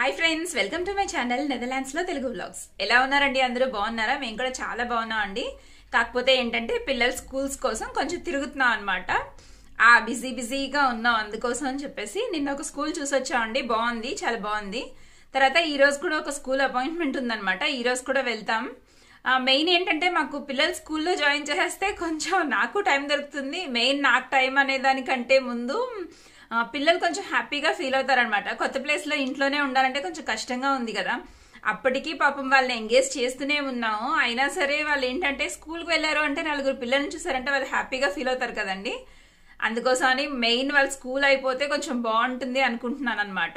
hi friends welcome to my channel Netherlands లో Telugu vlogs ఎలా ఉన్నారండి అందరూ బాగున్నారా మేము కూడా చాలా బాగున్నాం అండి కాకపోతే ఏంటంటే పిల్లల స్కూల్స్ కోసం కొంచెం తిరుగుతున్నాం అనమాట ఆ బిజీ బిజీగా ఉన్నాం అందుకోసం అని చెప్పేసి నిన్న ఒక స్కూల్ చూసి వచ్చామండి బాగుంది చాలా బాగుంది తర్వాత ఈ రోజు కూడా ఒక స్కూల్ అపాయింట్మెంట్ ఉందన్నమాట ఈ రోజు కూడా వెళ్తాం మెయిన్ ఏంటంటే మాకు పిల్లలు స్కూల్లో జాయిన్ చేస్తే కొంచెం నాకు టైం దొరుకుతుంది మెయిన్ నాకు టైం అనే దానికంటే ముందు ఆ, పిల్లలు కొంచెం హ్యాపీగా ఫీల్ అవుతారనమాట కొత్త ప్లేస్లో ఇంట్లోనే ఉండాలంటే కొంచెం కష్టంగా ఉంది కదా అప్పటికి పాపం వాళ్ళని ఎంగేజ్ చేస్తూనే ఉన్నాము అయినా సరే వాళ్ళు ఏంటంటే స్కూల్కి వెళ్ళారు అంటే నలుగురు పిల్లల్ని చూసారంటే వాళ్ళు హ్యాపీగా ఫీల్ అవుతారు కదండి అందుకోసం అని మెయిన్ వాళ్ళ స్కూల్ అయిపోతే కొంచెం బాగుంటుంది అనుకుంటున్నాను అనమాట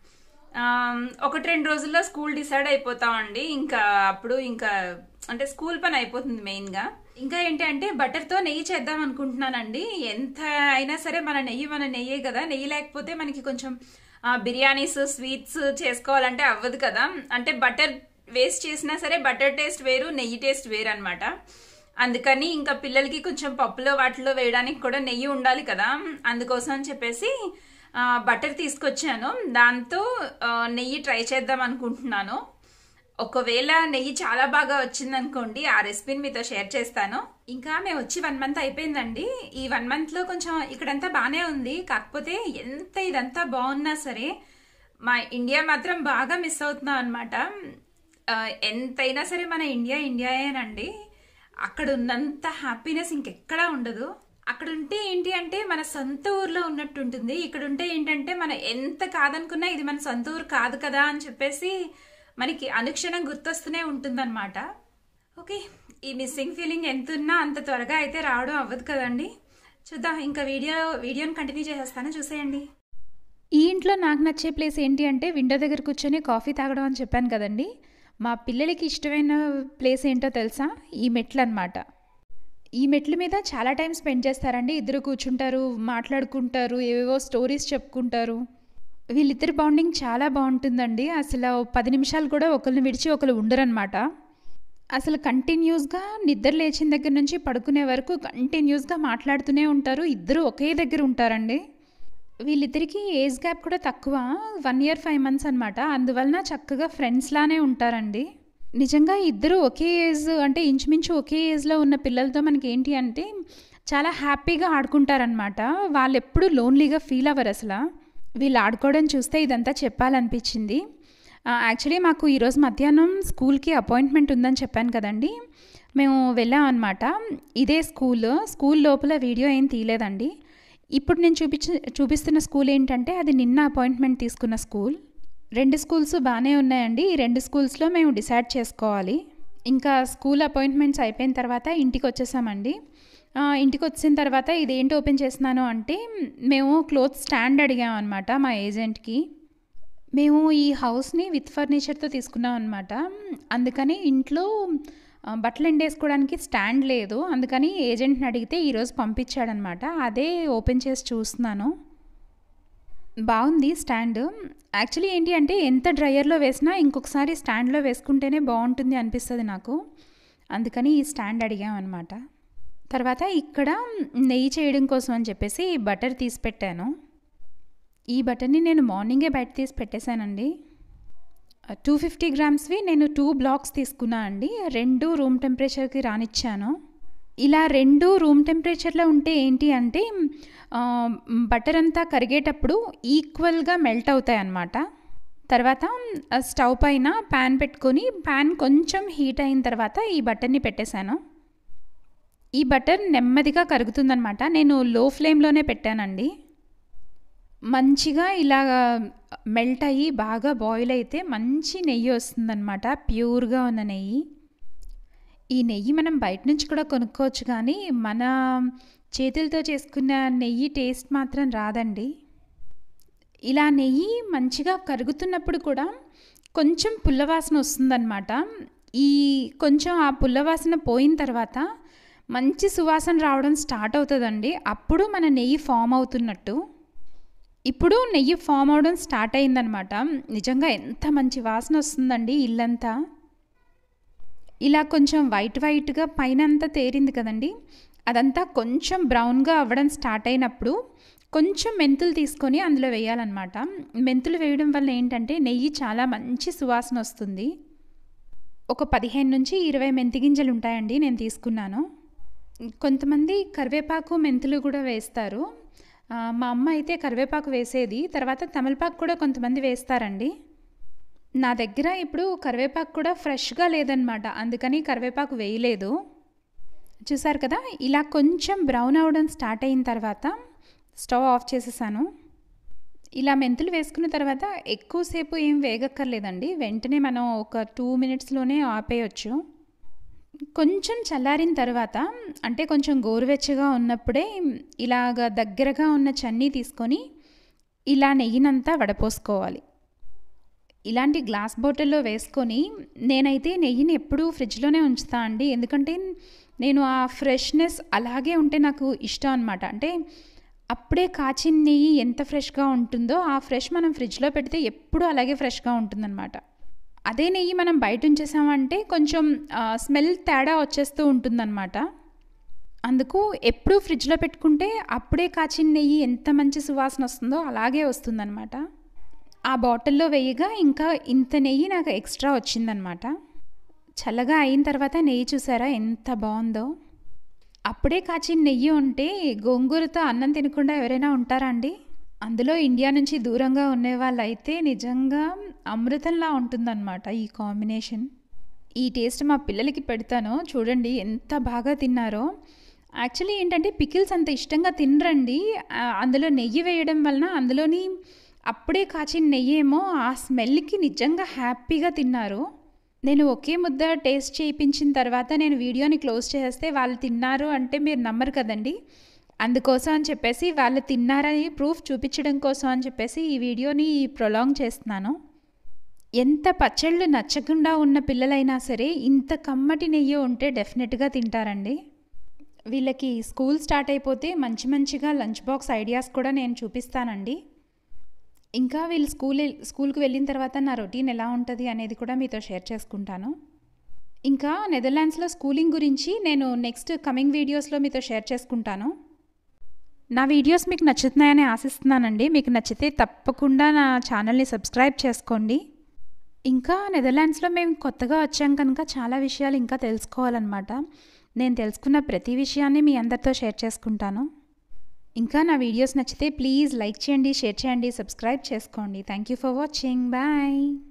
ఒకటి రెండు రోజుల్లో స్కూల్ డిసైడ్ అయిపోతామండి ఇంకా అప్పుడు ఇంకా అంటే స్కూల్ పని అయిపోతుంది మెయిన్గా ఇంకా ఏంటి అంటే బటర్తో నెయ్యి చేద్దాం అనుకుంటున్నానండి ఎంత అయినా సరే మన నెయ్యి మన నెయ్యే కదా నెయ్యి లేకపోతే మనకి కొంచెం ఆ, బిర్యానీస్ స్వీట్స్ చేసుకోవాలంటే అవ్వదు కదా అంటే బటర్ వేస్ట్ చేసినా సరే బటర్ టేస్ట్ వేరు నెయ్యి టేస్ట్ వేరు అనమాట అందుకని ఇంకా పిల్లలకి కొంచెం పప్పులో వాటిలో వేయడానికి కూడా నెయ్యి ఉండాలి కదా అందుకోసం అని చెప్పేసి ఆ, బటర్ తీసుకొచ్చాను దాంతో ఆ, నెయ్యి ట్రై చేద్దాం అనుకుంటున్నాను ఒకవేళ నెయ్యి చాలా బాగా వచ్చిందనుకోండి ఆ రెసిపీని మీతో షేర్ చేస్తాను ఇంకా మేము వచ్చి వన్ మంత్ అయిపోయిందండి ఈ వన్ మంత్లో కొంచెం ఇక్కడంతా బాగానే ఉంది కాకపోతే ఎంత ఇదంతా బాగున్నా సరే మా ఇండియా మాత్రం బాగా మిస్ అవుతున్నాం అనమాట ఎంతైనా సరే మన ఇండియా ఇండియాయేనండి అక్కడ ఉన్నంత హ్యాపీనెస్ ఇంకెక్కడా ఉండదు అక్కడ ఉంటే ఏంటి అంటే మన సొంత ఊర్లో ఉన్నట్టు ఉంటుంది ఇక్కడ ఉంటే ఏంటంటే మనం ఎంత కాదనుకున్నా ఇది మన సొంత ఊరు కాదు కదా అని చెప్పేసి మనకి అనుక్షణం గుర్తొస్తూనే ఉంటుందన్నమాట ఓకే ఈ మిస్సింగ్ ఫీలింగ్ ఎంత ఉన్నా అంత త్వరగా అయితే రావడం అవ్వదు కదండి చూద్దాం ఇంకా వీడియో వీడియోని కంటిన్యూ చేసేస్తాను చూసేయండి ఈ ఇంట్లో నాకు నచ్చే ప్లేస్ ఏంటి అంటే విండో దగ్గర కూర్చొని కాఫీ తాగడం అని చెప్పాను కదండి మా పిల్లలకి ఇష్టమైన ప్లేస్ ఏంటో తెలుసా ఈ మెట్లు అనమాట ఈ మెట్ల మీద చాలా టైం స్పెండ్ చేస్తారండి ఇద్దరు కూర్చుంటారు మాట్లాడుకుంటారు ఏవేవో స్టోరీస్ చెప్పుకుంటారు వీళ్ళిద్దరి బాండింగ్ చాలా బాగుంటుందండి అసలు ఓ పది నిమిషాలు కూడా ఒకరిని విడిచి ఒకరు ఉండరనమాట అసలు కంటిన్యూస్గా నిద్ర లేచిన దగ్గర నుంచి పడుకునే వరకు కంటిన్యూస్గా మాట్లాడుతూనే ఉంటారు ఇద్దరు ఒకే దగ్గర ఉంటారండి వీళ్ళిద్దరికి ఏజ్ గ్యాప్ కూడా తక్కువ వన్ ఇయర్ ఫైవ్ మంత్స్ అనమాట అందువలన చక్కగా ఫ్రెండ్స్ లానే ఉంటారండి నిజంగా ఇద్దరు ఒకే ఏజ్ అంటే ఇంచుమించు ఒకే ఏజ్లో ఉన్న పిల్లలతో మనకి ఏంటి అంటే చాలా హ్యాపీగా ఆడుకుంటారనమాట వాళ్ళు ఎప్పుడు లోన్లీగా ఫీల్ అవ్వరు అసలు వీళ్ళు ఆడుకోవడం చూస్తే ఇదంతా చెప్పాలనిపించింది యాక్చువల్లీ మాకు ఈరోజు మధ్యాహ్నం స్కూల్కి అపాయింట్మెంట్ ఉందని చెప్పాను కదండి మేము వెళ్ళాం అనమాట ఇదే స్కూల్ స్కూల్ లోపల వీడియో ఏం తీయలేదండి ఇప్పుడు నేను చూపించ చూపిస్తున్న స్కూల్ ఏంటంటే అది నిన్న అపాయింట్మెంట్ తీసుకున్న స్కూల్ రెండు స్కూల్స్ బాగానే ఉన్నాయండి ఈ రెండు స్కూల్స్లో మేము డిసైడ్ చేసుకోవాలి ఇంకా స్కూల్ అపాయింట్మెంట్స్ అయిపోయిన తర్వాత ఇంటికి వచ్చేసామండి ఆ, ఇంటికి వచ్చిన తర్వాత ఇదేంటి ఓపెన్ చేస్తున్నాను అంటే మేము క్లోత్ స్టాండ్ అడిగాం అనమాట మా ఏజెంట్కి మేము ఈ హౌస్ని విత్ ఫర్నిచర్తో తీసుకున్నాం అనమాట అందుకని ఇంట్లో ఆ, బట్టలు ఎండేసుకోవడానికి స్టాండ్ లేదు అందుకని ఏజెంట్ని అడిగితే ఈరోజు పంపించాడనమాట అదే ఓపెన్ చేసి చూస్తున్నాను బాగుంది స్టాండ్ యాక్చువల్లీ ఏంటి అంటే ఎంత డ్రయర్లో వేసినా ఇంకొకసారి స్టాండ్లో వేసుకుంటేనే బాగుంటుంది అనిపిస్తుంది నాకు అందుకని ఈ స్టాండ్ అడిగామన్నమాట తర్వాత ఇక్కడ నెయ్యి చేయడం కోసం అని చెప్పేసి బటర్ తీసి పెట్టాను ఈ బటర్ని నేను మార్నింగే బయట తీసి పెట్టేశానండి టూ ఫిఫ్టీ గ్రామ్స్వి నేను టూ బ్లాక్స్ తీసుకున్నా అండి రెండు రూమ్ టెంపరేచర్కి రానిచ్చాను ఇలా రెండు రూమ్ టెంపరేచర్లో ఉంటే ఏంటి అంటే ఆ, బటర్ అంతా కరిగేటప్పుడు ఈక్వల్గా మెల్ట్ అవుతాయి అన్నమాట తర్వాత ఆ, స్టవ్ పైన ప్యాన్ పెట్టుకొని ప్యాన్ కొంచెం హీట్ అయిన తర్వాత ఈ బటర్ని పెట్టేశాను ఈ బటర్ నెమ్మదిగా కరుగుతుందనమాట నేను లో ఫ్లేమ్లోనే పెట్టానండి మంచిగా ఇలా మెల్ట్ అయ్యి బాగా బాయిల్ అయితే మంచి నెయ్యి వస్తుందన్నమాట ప్యూర్గా ఉన్న నెయ్యి ఈ నెయ్యి మనం బయట నుంచి కూడా కొనుక్కోవచ్చు కానీ మన చేతులతో చేసుకున్న నెయ్యి టేస్ట్ మాత్రం రాదండి ఇలా నెయ్యి మంచిగా కరుగుతున్నప్పుడు కూడా కొంచెం పుల్లవాసన వస్తుందన్నమాట ఈ కొంచెం ఆ పుల్లవాసన పోయిన తర్వాత మంచి సువాసన రావడం స్టార్ట్ అవుతుందండి అప్పుడు మన నెయ్యి ఫామ్ అవుతున్నట్టు ఇప్పుడు నెయ్యి ఫామ్ అవడం స్టార్ట్ అయిందనమాట నిజంగా ఎంత మంచి వాసన వస్తుందండి ఇల్లంతా ఇలా కొంచెం వైట్ వైట్గా పైన అంతా తేరింది కదండి అదంతా కొంచెం బ్రౌన్గా అవ్వడం స్టార్ట్ అయినప్పుడు కొంచెం మెంతులు తీసుకొని అందులో వేయాలన్నమాట మెంతులు వేయడం వల్ల ఏంటంటే నెయ్యి చాలా మంచి సువాసన వస్తుంది ఒక పదిహేను నుంచి ఇరవై మెంతి గింజలు ఉంటాయండి నేను తీసుకున్నాను కొంతమంది కరివేపాకు మెంతులు కూడా వేస్తారు ఆ, మా అమ్మ అయితే కరివేపాకు వేసేది తర్వాత తమలపాకు కూడా కొంతమంది వేస్తారండి నా దగ్గర ఇప్పుడు కరివేపాకు కూడా ఫ్రెష్గా లేదనమాట అందుకని కరివేపాకు వేయలేదు చూసారు కదా ఇలా కొంచెం బ్రౌన్ అవ్వడం స్టార్ట్ అయిన తర్వాత స్టవ్ ఆఫ్ చేసేసాను ఇలా మెంతులు వేసుకున్న తర్వాత ఎక్కువసేపు ఏం వేగక్కర్లేదండి వెంటనే మనం ఒక టూ మినిట్స్లోనే ఆపేయచ్చు కొంచెం చల్లారిన తర్వాత అంటే కొంచెం గోరువెచ్చగా ఉన్నప్పుడే ఇలాగ దగ్గరగా ఉన్న చన్నీ తీసుకొని ఇలా నెయ్యినంతా వడపోసుకోవాలి ఇలాంటి గ్లాస్ బాటిల్లో వేసుకొని నేనైతే నెయ్యిని ఎప్పుడూ ఫ్రిడ్జ్లోనే ఉంచుతా అండి ఎందుకంటే నేను ఆ ఫ్రెష్నెస్ అలాగే ఉంటే నాకు ఇష్టం అనమాట అంటే అప్పుడే కాచిన నెయ్యి ఎంత ఫ్రెష్గా ఉంటుందో ఆ ఫ్రెష్ మనం ఫ్రిడ్జ్లో పెడితే ఎప్పుడూ అలాగే ఫ్రెష్గా ఉంటుందన్నమాట అదే నెయ్యి మనం బయట ఉంచేసామంటే కొంచెం ఆ, స్మెల్ తేడా వచ్చేస్తూ ఉంటుందన్నమాట అందుకు ఎప్పుడూ ఫ్రిడ్జ్లో పెట్టుకుంటే అప్పుడే కాచిన నెయ్యి ఎంత మంచి సువాసన వస్తుందో అలాగే వస్తుందన్నమాట ఆ బాటిల్లో వేయగా ఇంకా ఇంత నెయ్యి నాకు ఎక్స్ట్రా వచ్చిందనమాట చల్లగా అయిన తర్వాత నెయ్యి చూసారా ఎంత బాగుందో అప్పుడే కాచిన నెయ్యి ఉంటే గోంగూరతో అన్నం తినకుండా ఎవరైనా ఉంటారా అండి అందులో ఇండియా నుంచి దూరంగా ఉండే వాళ్ళైతే నిజంగా అమృతంలా ఉంటుందన్నమాట ఈ కాంబినేషన్ ఈ టేస్ట్ మా పిల్లలకి పెడతాను చూడండి ఎంత బాగా తిన్నారో యాక్చువల్లీ ఏంటంటే పికిల్స్ అంత ఇష్టంగా తినరండి ఆ, అందులో నెయ్యి వేయడం వలన అందులోని అప్పుడే కాచిన నెయ్యి ఏమో ఆ స్మెల్కి నిజంగా హ్యాపీగా తిన్నారు నేను ఒకే ముద్ద టేస్ట్ చేయించిన తర్వాత నేను వీడియోని క్లోజ్ చేస్తే వాళ్ళు తిన్నారు అంటే మీరు నమ్మరు కదండి అందుకోసం అని చెప్పేసి వాళ్ళు తిన్నారని ప్రూఫ్ చూపించడం కోసం అని చెప్పేసి ఈ వీడియోని ప్రొలాంగ్ చేస్తున్నాను ఎంత పచ్చళ్ళు నచ్చకుండా ఉన్న పిల్లలైనా సరే ఇంత కమ్మటి నెయ్యి ఉంటే డెఫినెట్గా తింటారండి వీళ్ళకి స్కూల్ స్టార్ట్ అయిపోతే మంచి మంచిగా లంచ్ బాక్స్ ఐడియాస్ కూడా నేను చూపిస్తానండి ఇంకా వీళ్ళు స్కూల్ స్కూల్కి వెళ్ళిన తర్వాత నా రొటీన్ ఎలా ఉంటుంది అనేది కూడా మీతో షేర్ చేసుకుంటాను ఇంకా నెదర్లాండ్స్లో స్కూలింగ్ గురించి నేను నెక్స్ట్ కమింగ్ వీడియోస్లో మీతో షేర్ చేసుకుంటాను నా వీడియోస్ మీకు నచ్చుతున్నాయని ఆశిస్తున్నానండి మీకు నచ్చితే తప్పకుండా నా ఛానల్ని సబ్స్క్రైబ్ చేసుకోండి ఇంకా నెదర్లాండ్స్లో మేము కొత్తగా వచ్చాం కనుక చాలా విషయాలు ఇంకా తెలుసుకోవాలన్నమాట నేను తెలుసుకున్న ప్రతి విషయాన్ని మీ అందరితో షేర్ చేసుకుంటాను ఇంకా నా వీడియోస్ నచ్చితే ప్లీజ్ లైక్ చేయండి షేర్ చేయండి సబ్స్క్రైబ్ చేసుకోండి thank you for watching bye